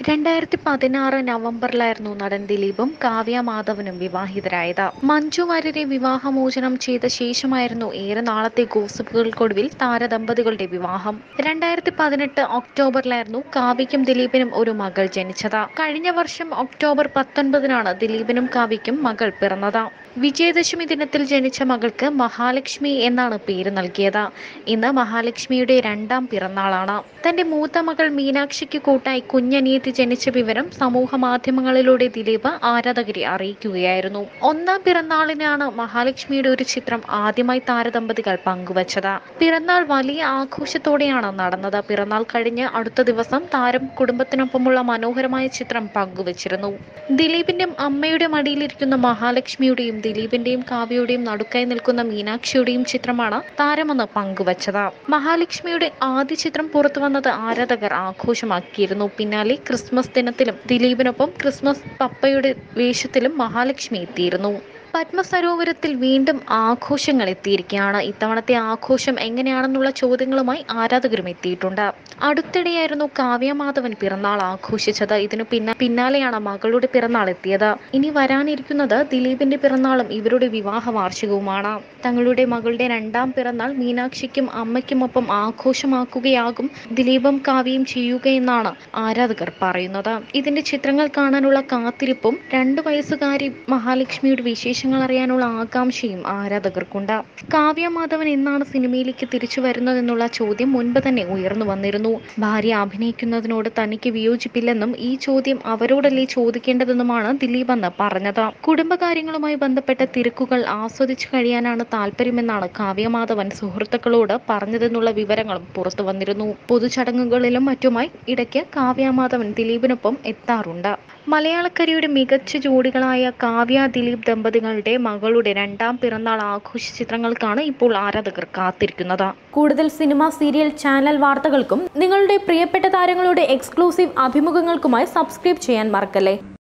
രണ്ടായിരത്തി പതിനാറ് നവംബറിലായിരുന്നു നടൻ ദിലീപും കാവ്യ മാധവനും വിവാഹിതരായത് മഞ്ജു വാര്യരെ വിവാഹമോചനം ചെയ്ത ശേഷമായിരുന്നു ഏറെ നാളത്തെ ഗോസിപ്പുകൾക്കൊടുവിൽ താരദമ്പതികളുടെ വിവാഹം രണ്ടായിരത്തി പതിനെട്ട് ഒക്ടോബറിലായിരുന്നു കാവ്യയ്ക്കും ദിലീപിനും ഒരു മകൾ ജനിച്ചത് കഴിഞ്ഞ വർഷം ഒക്ടോബർ പത്തൊൻപതിനാണ് ദിലീപിനും കാവ്യയ്ക്കും മകൾ പിറന്നത് വിജയദശമി ദിനത്തിൽ ജനിച്ച മകൾക്ക് മഹാലക്ഷ്മി എന്നാണ് പേര് നൽകിയത് ഇന്ന് മഹാലക്ഷ്മിയുടെ രണ്ടാം പിറന്നാളാണ് തന്റെ മൂത്ത മകൾ മീനാക്ഷിക്ക് കൂട്ടായി കുഞ്ഞനിയത്തി ജനിച്ച വിവരം സമൂഹ മാധ്യമങ്ങളിലൂടെ ദിലീപ് ആരാധകരെ അറിയിക്കുകയായിരുന്നു ഒന്നാം പിറന്നാളിനാണ് മഹാലക്ഷ്മിയുടെ ഒരു ചിത്രം ആദ്യമായി താരദമ്പതികൾ പങ്കുവച്ചത് പിറന്നാൾ വലിയ ആഘോഷത്തോടെയാണ് നടന്നത് പിറന്നാൾ കഴിഞ്ഞ് അടുത്ത ദിവസം താരം കുടുംബത്തിനൊപ്പമുള്ള മനോഹരമായ ചിത്രം പങ്കുവച്ചിരുന്നു ദിലീപിന്റെ അമ്മയുടെ മടിയിലിരിക്കുന്ന മഹാലക്ഷ്മിയുടെയും ദിലീപിന്റെയും കാവ്യയുടെയും നടുക്കായി നിൽക്കുന്ന മീനാക്ഷിയുടെയും ചിത്രമാണ് താരമെന്ന് പങ്കുവച്ചത് മഹാലക്ഷ്മിയുടെ ആദ്യ ചിത്രം പുറത്തു വന്നത് ആരാധകർ ആഘോഷമാക്കിയിരുന്നു പിന്നാലെ ക്രിസ്മസ് ദിനത്തിലും ദിലീപിനൊപ്പം ക്രിസ്മസ് പപ്പയുടെ വേഷത്തിലും മഹാലക്ഷ്മി എത്തിയിരുന്നു പത്മസരോവരത്തിൽ വീണ്ടും ആഘോഷങ്ങൾ എത്തിയിരിക്കുകയാണ് ഇത്തവണത്തെ ആഘോഷം എങ്ങനെയാണെന്നുള്ള ചോദ്യങ്ങളുമായി ആരാധകരും എത്തിയിട്ടുണ്ട് അടുത്തിടെയായിരുന്നു കാവ്യ മാധവൻ പിറന്നാൾ ആഘോഷിച്ചത് ഇതിനു പിന്ന പിന്നാലെയാണ് മകളുടെ പിറന്നാൾ എത്തിയത് ഇനി വരാനിരിക്കുന്നത് ദിലീപിന്റെ പിറന്നാളും ഇവരുടെ വിവാഹ വാർഷികവുമാണ് തങ്ങളുടെ മകളുടെ രണ്ടാം പിറന്നാൾ മീനാക്ഷിക്കും അമ്മയ്ക്കുമൊപ്പം ആഘോഷമാക്കുകയാകും ദിലീപും കാവ്യയും ചെയ്യുകയെന്നാണ് ആരാധകർ പറയുന്നത് ഇതിന്റെ ചിത്രങ്ങൾ കാണാനുള്ള കാത്തിരിപ്പും രണ്ടു വയസ്സുകാരി മഹാലക്ഷ്മിയുടെ വിശേഷങ്ങൾ അറിയാനുള്ള ആകാംക്ഷയും ആരാധകർക്കുണ്ട് കാവ്യ മാധവൻ എന്നാണ് സിനിമയിലേക്ക് തിരിച്ചു വരുന്നതെന്നുള്ള ചോദ്യം മുൻപ് തന്നെ ഉയർന്നു വന്നിരുന്നു ഭാര്യ അഭിനയിക്കുന്നതിനോട് തനിക്ക് വിയോജിപ്പില്ലെന്നും ഈ ചോദ്യം അവരോടല്ലേ ചോദിക്കേണ്ടതെന്നുമാണ് ദിലീപ് അന്ന് പറഞ്ഞത് കുടുംബകാര്യങ്ങളുമായി ബന്ധപ്പെട്ട തിരക്കുകൾ ആസ്വദിച്ചു കഴിയാനാണ് താല്പര്യമെന്നാണ് കാവ്യമാധവൻ സുഹൃത്തുക്കളോട് പറഞ്ഞതെന്നുള്ള വിവരങ്ങളും പുറത്തു വന്നിരുന്നു പൊതുചടങ്ങുകളിലും മറ്റുമായി ഇടയ്ക്ക് കാവ്യമാധവൻ ദിലീപിനൊപ്പം എത്താറുണ്ട് മലയാളക്കരയുടെ മികച്ച ജോഡികളായ കാവ്യ ദിലീപ് ദമ്പതികളുടെ മകളുടെ രണ്ടാം പിറന്നാൾ ആഘോഷ ചിത്രങ്ങൾക്കാണ് ഇപ്പോൾ ആരാധകർ കാത്തിരിക്കുന്നത് കൂടുതൽ സിനിമ സീരിയൽ ചാനൽ വാർത്തകൾക്കും നിങ്ങളുടെ പ്രിയപ്പെട്ട താരങ്ങളുടെ എക്സ്ക്ലൂസീവ് അഭിമുഖങ്ങൾക്കുമായി സബ്സ്ക്രൈബ് ചെയ്യാൻ മറക്കല്ലേ